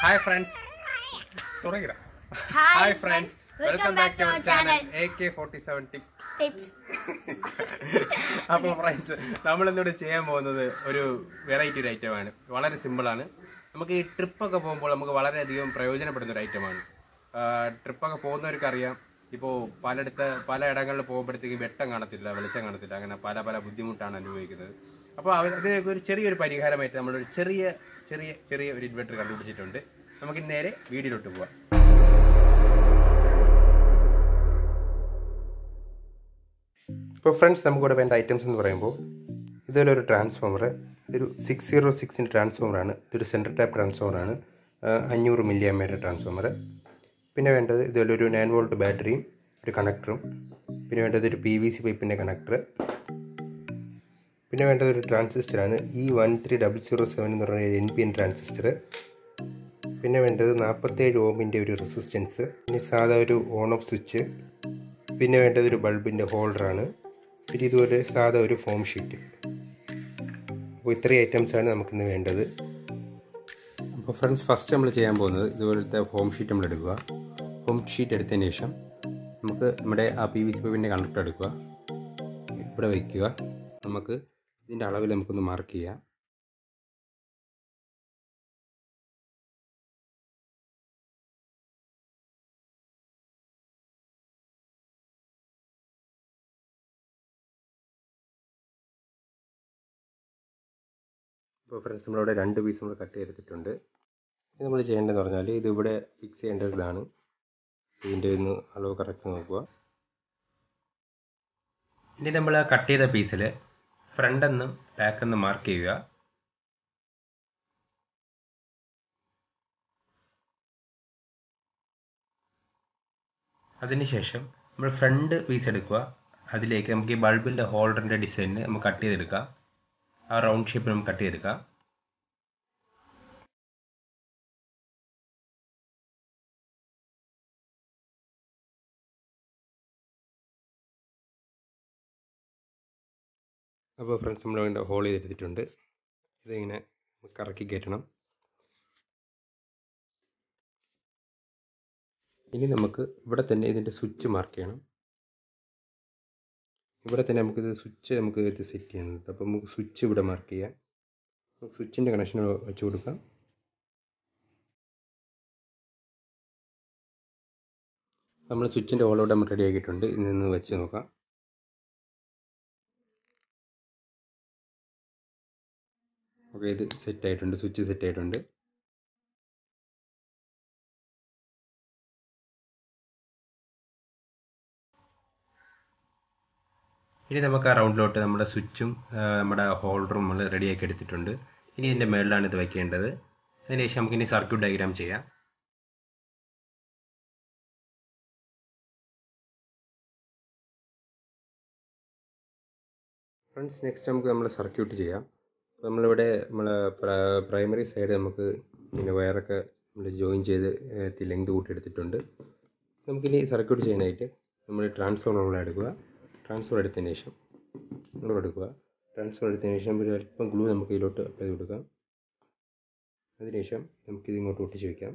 Hi friends തുടങ്ങിട Hi, hi friends. Friends Welcome welcome back back to to our our channel channel. A K forty seven tips tips അപ്പോൾ friends നമ്മൾ ഇന്നിവിടെ ചെയ്യാൻ പോകുന്നത് ഒരു variety ഒരു ഐറ്റമാണ് വളരെ സിമ്പിളാണ് നമുക്ക് ഈ ട്രിപ്പൊക്കെ പോകുമ്പോൾ നമുക്ക് വളരെയധികം പ്രയോജനപ്പെടുന്ന ഒരു ഐറ്റമാണ് ട്രിപ്പൊക്കെ പോകുന്നവർക്ക് അറിയാം ഇപ്പോൾ പലയിടത്ത് പല ഇടങ്ങളിൽ പോകുമ്പോഴത്തേക്ക് വെട്ടം കാണത്തില്ല വെളിച്ചം കാണത്തില്ല അങ്ങനെ പല പല ബുദ്ധിമുട്ടാണ് അനുഭവിക്കുന്നത് അപ്പോൾ അവർ അതിനൊക്കെ ഒരു ചെറിയൊരു പരിഹാരമായിട്ട് നമ്മളൊരു ചെറിയ ചെറിയ ചെറിയ ഒരു ഇൻവെർട്ടർ കണ്ടുപിടിച്ചിട്ടുണ്ട് നമുക്ക് നേരെ വീഡിയോയിലോട്ട് പോവാം ഇപ്പോൾ ഫ്രണ്ട്സ് നമുക്കിവിടെ വേണ്ട ഐറ്റംസ് എന്ന് പറയുമ്പോൾ ഇതുപോലെ ഒരു ട്രാൻസ്ഫോമർ ഇതൊരു സിക്സ് സീറോ സിക്സിൻ്റെ ട്രാൻസ്ഫോമറാണ് ഇതൊരു സെൻട്രൽ ടൈപ്പ് ട്രാൻസ്ഫോമറാണ് അഞ്ഞൂറ് മില്ലി അമ്മയുടെ ട്രാൻസ്ഫോമർ പിന്നെ വേണ്ടത് ഇതുപോലെ ഒരു നയൻ വോൾട്ട് ബാറ്ററിയും ഒരു കണക്ടറും പിന്നെ വേണ്ടത് ഒരു പി വി സി പൈപ്പിൻ്റെ കണക്ടർ പിന്നെ വേണ്ടത് ഒരു ട്രാൻസിസ്റ്ററാണ് E one three double zero seven എന്ന് പറയുന്ന എൻ പി എൻ ട്രാൻസിസ്റ്റർ പിന്നെ വേണ്ടത് നാൽപ്പത്തേഴ് ഓമിൻ്റെ ഒരു റെസിസ്റ്റൻസ് പിന്നെ സാധാ ഒരു ഓൺ ഓഫ് സ്വിച്ച് പിന്നെ വേണ്ടത് ഒരു ബൾബിൻ്റെ ഹോൾഡറാണ് പിന്നെ ഇതുപോലെ സാധാ ഒരു ഫോം ഷീറ്റ് അപ്പോൾ ഇത്രയും ഐറ്റംസാണ് നമുക്കിന്ന് വേണ്ടത് അപ്പോൾ ഫ്രണ്ട്സ് ഫസ്റ്റ് നമ്മൾ ചെയ്യാൻ പോകുന്നത് ഇതുപോലത്തെ ഫോം ഷീറ്റ് നമ്മൾ എടുക്കുക ഫോം ഷീറ്റ് എടുത്തതിന് ശേഷം നമുക്ക് നമ്മുടെ ആ പി വി സി പൈപ്പിൻ്റെ കണ്ടക്ടർ എടുക്കുക ഇവിടെ വയ്ക്കുക നമുക്ക് ഇതിൻ്റെ അളവിൽ നമുക്കൊന്ന് മാർക്ക് ചെയ്യാം ഇപ്പോൾ ഫ്രണ്ട്സ് നമ്മളിവിടെ രണ്ട് പീസ് നമ്മൾ കട്ട് ചെയ്തെടുത്തിട്ടുണ്ട് ഇത് നമ്മൾ ചെയ്യേണ്ടതെന്ന് പറഞ്ഞാൽ ഇത് ഇവിടെ ഫിക്സ് ചെയ്യേണ്ടത് ഇതാണ് ഇതിൻ്റെ ഒന്ന് അളവ് കറക്റ്റ് നോക്കുക ഇനി നമ്മൾ കട്ട് ചെയ്ത പീസിൽ ഫ്രണ്ട് എന്നും ബാക്ക് എന്നും മാർക്ക് ചെയ്യുക അതിനുശേഷം നമ്മൾ ഫ്രണ്ട് പീസ് എടുക്കുക അതിലേക്ക് നമുക്ക് ഈ ബൾബിൻ്റെ ഹോൾഡറിൻ്റെ ഡിസൈനിന് നമുക്ക് കട്ട് ചെയ്തെടുക്കാം ആ റൗണ്ട് ഷേപ്പിൽ നമുക്ക് കട്ട് ചെയ്തെടുക്കാം അപ്പോൾ ഫ്രണ്ട്സ് നമ്മൾ വേണ്ട ഹോൾ ചെയ്തെടുത്തിട്ടുണ്ട് ഇതിങ്ങനെ കറക്കി കയറ്റണം ഇനി നമുക്ക് ഇവിടെ തന്നെ ഇതിൻ്റെ സ്വിച്ച് മാർക്ക് ചെയ്യണം ഇവിടെ തന്നെ നമുക്കിത് സ്വിച്ച് നമുക്ക് ഇത് സെറ്റ് ചെയ്യുന്നത് അപ്പോൾ നമുക്ക് സ്വിച്ച് ഇവിടെ മാർക്ക് ചെയ്യാം നമുക്ക് സ്വിച്ചിൻ്റെ കണക്ഷൻ വെച്ച് കൊടുക്കാം നമ്മൾ സ്വിച്ചിൻ്റെ ഓളോടെ നമ്മൾ റെഡി ആക്കിയിട്ടുണ്ട് ഇതിൽ നിന്ന് വെച്ച് നോക്കാം ഓക്കെ ഇത് സെറ്റ് ആയിട്ടുണ്ട് സ്വിച്ച് സെറ്റ് ആയിട്ടുണ്ട് ഇനി നമുക്ക് ആ റൗണ്ടിലോട്ട് നമ്മുടെ സ്വിച്ചും നമ്മുടെ ഹോൾഡറും നമ്മൾ റെഡിയാക്കി എടുത്തിട്ടുണ്ട് ഇനി ഇതിൻ്റെ മുകളിലാണ് ഇത് വയ്ക്കേണ്ടത് അതിനുശേഷം നമുക്ക് ഇനി സർക്യൂട്ട് ഡയഗ്രാം ചെയ്യാം ഫ്രണ്ട്സ് നെക്സ്റ്റ് നമുക്ക് നമ്മൾ സർക്യൂട്ട് ചെയ്യാം നമ്മളിവിടെ നമ്മൾ പ്രൈമറി സൈഡ് നമുക്ക് പിന്നെ വയറൊക്കെ നമ്മൾ ജോയിൻ ചെയ്ത് ലെങ്ത് കൂട്ടിയെടുത്തിട്ടുണ്ട് നമുക്കിനി സർക്യൂട്ട് ചെയ്യാനായിട്ട് നമ്മൾ ട്രാൻസ്ഫോർമർ നമ്മൾ എടുക്കുക ട്രാൻസ്ഫർ എടുത്തതിന് ശേഷം നമ്മൾ എടുക്കുക ട്രാൻസ്ഫർ എടുത്തതിന് ശേഷം ഒരു അല്പം ഗ്ലൂ നമുക്ക് ഇതിലോട്ട് അപ്ലൈ ചെയ്ത് കൊടുക്കാം അതിനുശേഷം നമുക്കിത് ഇങ്ങോട്ട് ഒട്ടിച്ച് വയ്ക്കാം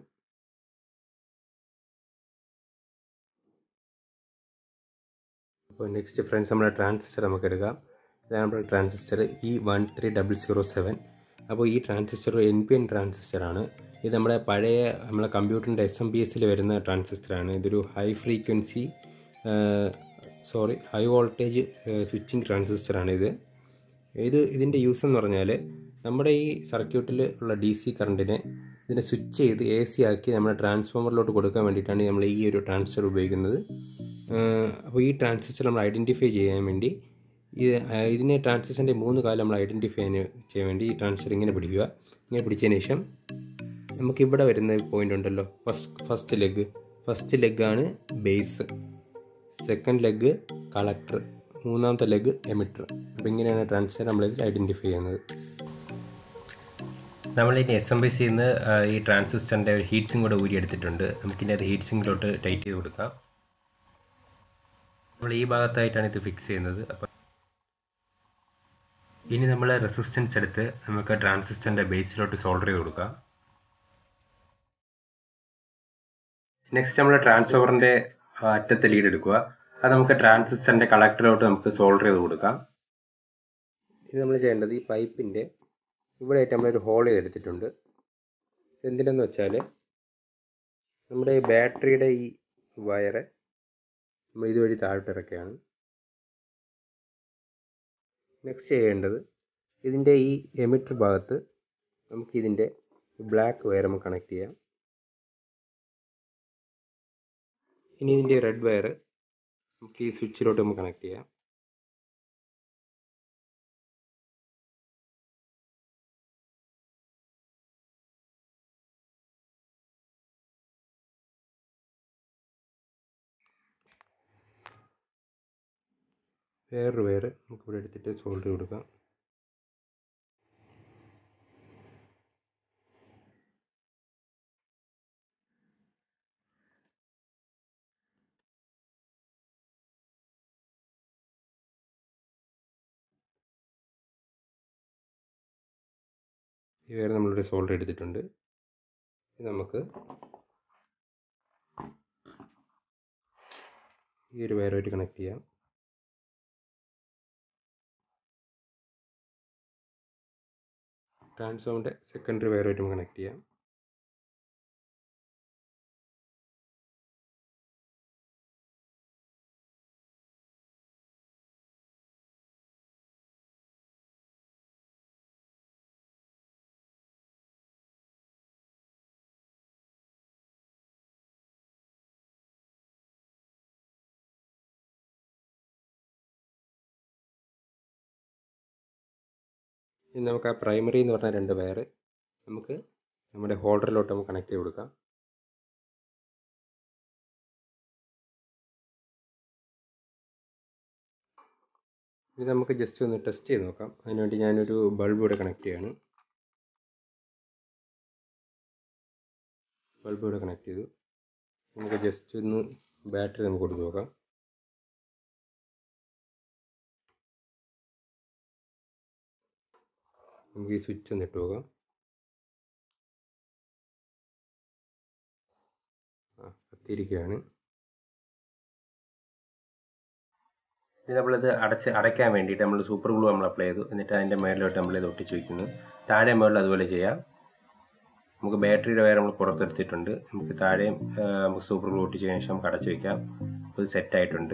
അപ്പോൾ നെക്സ്റ്റ് ഫ്രണ്ട്സ് നമ്മുടെ ട്രാൻസിസ്റ്റർ നമുക്ക് എടുക്കാം ഇതാണ് നമ്മുടെ transistor E one three double zero seven അപ്പോൾ ഈ ട്രാൻസിസ്റ്റർ എൻ പി എൻ ട്രാൻസിസ്റ്ററാണ് ഇത് നമ്മുടെ പഴയ നമ്മളെ കമ്പ്യൂട്ടറിൻ്റെ എസ് എം പി എസിൽ വരുന്ന ട്രാൻസിസ്റ്ററാണ് ഇതൊരു high frequency sorry high voltage switching ട്രാൻസിസ്റ്ററാണ് ഇത് ഇത് ഇതിൻ്റെ യൂസ് എന്ന് പറഞ്ഞാൽ നമ്മുടെ ഈ സർക്യൂട്ടിൽ ഉള്ള ഡി സി കറണ്ടിനെ ഇതിനെ സ്വിച്ച് ചെയ്ത് എ സി ആക്കി നമ്മുടെ ട്രാൻസ്ഫോമറിലോട്ട് കൊടുക്കാൻ വേണ്ടിയിട്ടാണ് നമ്മൾ ഈ ഒരു ട്രാൻസിസ്റ്റർ ഉപയോഗിക്കുന്നത് അപ്പോൾ ഈ ട്രാൻസിസ്റ്റർ നമ്മൾ ഐഡൻറ്റിഫൈ ചെയ്യാൻ വേണ്ടി ഇതിനെ ട്രാൻസിസ്റ്ററിൻ്റെ മൂന്ന് കാലം നമ്മൾ ഐഡൻറ്റിഫൈ ചെയ്യാൻ വേണ്ടി ഈ ട്രാൻസിസ്റ്റർ ഇങ്ങനെ പിടിക്കുക ഇങ്ങനെ പിടിച്ചതിന് ശേഷം നമുക്കിവിടെ വരുന്ന പോയിൻ്റ് ഉണ്ടല്ലോ ഫസ്റ്റ് ഫസ്റ്റ് ലെഗ് ഫസ്റ്റ് ലെഗാണ് ബേസ് സെക്കൻഡ് ലെഗ് കളക്ടർ മൂന്നാമത്തെ ലെഗ് എമിറ്റർ അപ്പോൾ ഇങ്ങനെയാണ് ട്രാൻസിസ്റ്റർ നമ്മളിത് ഐഡൻറ്റിഫൈ ചെയ്യുന്നത് നമ്മളിനി എസ് എം ബി സിയിൽ നിന്ന് ഈ ട്രാൻസിസ്റ്ററിൻ്റെ ഒരു ഹീറ്റ് സിങ് കൂടെ ഊരി എടുത്തിട്ടുണ്ട് നമുക്കിനി അത് ഹീറ്റ് സിങ്ങിലോട്ട് ടൈറ്റ് ചെയ്ത് കൊടുക്കാം നമ്മൾ ഈ ഭാഗത്തായിട്ടാണ് ഇത് ഫിക്സ് ചെയ്യുന്നത് അപ്പം ഇനി നമ്മൾ റെസിസ്റ്റൻസ് എടുത്ത് നമുക്ക് ട്രാൻസിസ്റ്ററിൻ്റെ ബേസിലോട്ട് സോൾഡർ ചെയ്ത് കൊടുക്കാം നെക്സ്റ്റ് നമ്മൾ ട്രാൻസ്ഫോമറിൻ്റെ അറ്റത്തെ ലീഡ് എടുക്കുക അത് നമുക്ക് ട്രാൻസിസ്റ്ററിൻ്റെ കളക്ടറിലോട്ട് നമുക്ക് സോൾഡർ ചെയ്ത് കൊടുക്കാം ഇത് നമ്മൾ ചെയ്യേണ്ടത് ഈ പൈപ്പിൻ്റെ ഇവിടെയായിട്ട് നമ്മളൊരു ഹോൾ ചെയ്തെടുത്തിട്ടുണ്ട് എന്തിനെന്ന് വെച്ചാൽ നമ്മുടെ ഈ ബാറ്ററിയുടെ ഈ വയറ് നമ്മൾ ഇതുവഴി താഴോട്ട് ഇറക്കുകയാണ് നെക്സ്റ്റ് ചെയ്യേണ്ടത് ഇതിൻ്റെ ഈ എമിറ്റർ ഭാഗത്ത് നമുക്ക് ഇതിൻ്റെ ബ്ലാക്ക് വയർ നമുക്ക് കണക്ട് ചെയ്യാം ഇനി ഇതിൻ്റെ റെഡ് വയർ നമുക്ക് ഈ സ്വിച്ചിലോട്ട് നമുക്ക് കണക്ട് ചെയ്യാം വേറൊരു വയർ നമുക്കിവിടെ എടുത്തിട്ട് സോൾഡർ കൊടുക്കാം ഈ വയർ നമ്മളിവിടെ സോൾഡർ എടുത്തിട്ടുണ്ട് ഇത് നമുക്ക് ഈ ഒരു വയറുമായിട്ട് കണക്ട് ചെയ്യാം ട്രാൻസ്ഫോമിൻ്റെ സെക്കൻഡറി വയറുമായിട്ട് നമുക്ക് കണക്ട് ചെയ്യാം ഇനി നമുക്ക് ആ പ്രൈമറി എന്ന് പറഞ്ഞ രണ്ട് വയർ നമുക്ക് നമ്മുടെ ഹോൾഡറിലോട്ട് നമുക്ക് കണക്ട് ചെയ്ത് കൊടുക്കാം ഇത് നമുക്ക് ജസ്റ്റ് ഒന്ന് ടെസ്റ്റ് ചെയ്ത് നോക്കാം അതിനുവേണ്ടി ഞാനൊരു ബൾബ് ഇവിടെ കണക്ട് ചെയ്യാണ് ബൾബ് ഇവിടെ കണക്ട് ചെയ്തു നമുക്ക് ജസ്റ്റ് ഒന്ന് ബാറ്ററി നമുക്ക് കൊടുത്ത് നോക്കാം നമുക്ക് ഈ സ്വിച്ച് ഒന്ന് ഇട്ട് നോക്കാം ആ കത്തിയിരിക്കുകയാണ് ഇത് നമ്മളിത് അടച്ച് അടയ്ക്കാൻ വേണ്ടിയിട്ട് നമ്മൾ സൂപ്പർ ഗ്ലൂ നമ്മൾ അപ്ലൈ ചെയ്തു എന്നിട്ട് അതിൻ്റെ മേളിലോട്ട് നമ്മൾ ഇത് ഒട്ടിച്ച് വയ്ക്കുന്നു താഴെ മേളിൽ അതുപോലെ ചെയ്യാം നമുക്ക് ബാറ്ററിയുടെ വയർ നമ്മൾ പുറത്തെടുത്തിട്ടുണ്ട് നമുക്ക് താഴെയും നമുക്ക് സൂപ്പർ ഗ്ലൂ ഒട്ടിച്ച് കഴിഞ്ഞ ശേഷം നമുക്ക് അടച്ച് വയ്ക്കാം ഇത് സെറ്റായിട്ടുണ്ട്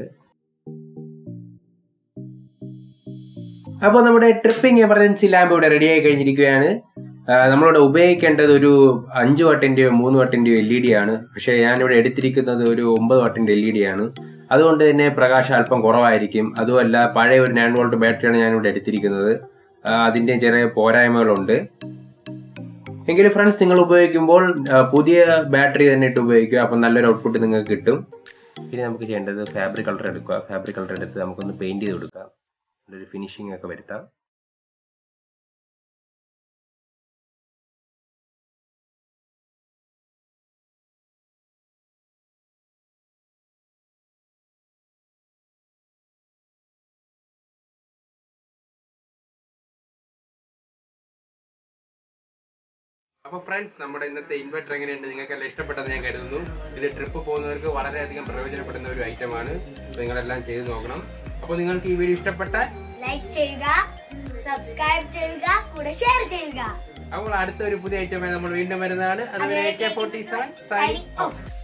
അപ്പോൾ നമ്മുടെ ട്രിപ്പിംഗ് എമർജൻസി ലാമ്പ് ഇവിടെ റെഡി ആയി കഴിഞ്ഞിരിക്കുകയാണ് നമ്മളിവിടെ ഉപയോഗിക്കേണ്ടത് ഒരു അഞ്ച് വട്ടിൻ്റെയോ മൂന്ന് വട്ടിൻ്റെയോ എൽ ഇ ഡി ആണ് പക്ഷേ ഞാനിവിടെ എടുത്തിരിക്കുന്നത് ഒരു ഒമ്പത് വട്ടിൻ്റെ എൽ ഇ ഡി ആണ് അതുകൊണ്ട് തന്നെ പ്രകാശം അല്പം കുറവായിരിക്കും അതുമല്ല പഴയ ഒരു നയൻ വോൾട്ട് ബാറ്ററിയാണ് ഞാനിവിടെ എടുത്തിരിക്കുന്നത് അതിൻ്റെ ചെറിയ പോരായ്മകളുണ്ട് എങ്കിലും ഫ്രണ്ട്സ് നിങ്ങൾ ഉപയോഗിക്കുമ്പോൾ പുതിയ ബാറ്ററി തന്നെ ഇട്ട് ഉപയോഗിക്കുക അപ്പം നല്ലൊരു ഔട്ട്പുട്ട് നിങ്ങൾക്ക് കിട്ടും പിന്നെ നമുക്ക് ചെയ്യേണ്ടത് ഫാബ്രിക് കളർ എടുക്കുക ഫാബ്രിക് കളർ എടുത്ത് നമുക്കൊന്ന് പെയിൻറ് ചെയ്ത് കൊടുക്കാം ഒരു ഫിനിഷിംഗ് ഒക്കെ വരുത്താം അപ്പോൾ ഫ്രണ്ട്സ് നമ്മുടെ ഇന്നത്തെ ഇൻവെർട്ടർ എങ്ങനെയുണ്ട് നിങ്ങൾക്ക് എല്ലാം ഇഷ്ടപ്പെട്ടെന്ന് ഞാൻ കരുതുന്നു ഇത് ട്രിപ്പ് പോകുന്നവർക്ക് വളരെയധികം പ്രയോജനപ്പെടുന്ന ഒരു ഐറ്റമാണ് നിങ്ങളെല്ലാം ചെയ്ത് നോക്കണം അപ്പോൾ നിങ്ങൾക്ക് ഈ വീഡിയോ ഇഷ്ടപ്പെട്ടാൽ ലൈക്ക് ചെയ്യുക സബ്സ്ക്രൈബ് ചെയ്യുക കൂടെ ഷെയർ ചെയ്യുക അപ്പോൾ അടുത്ത ഒരു പുതിയ ഐറ്റമായി നമ്മൾ വീണ്ടും വരുന്നതാണ് അതുവരെ അതുവരെ ഫോർട്ടി സെവൻ signing off.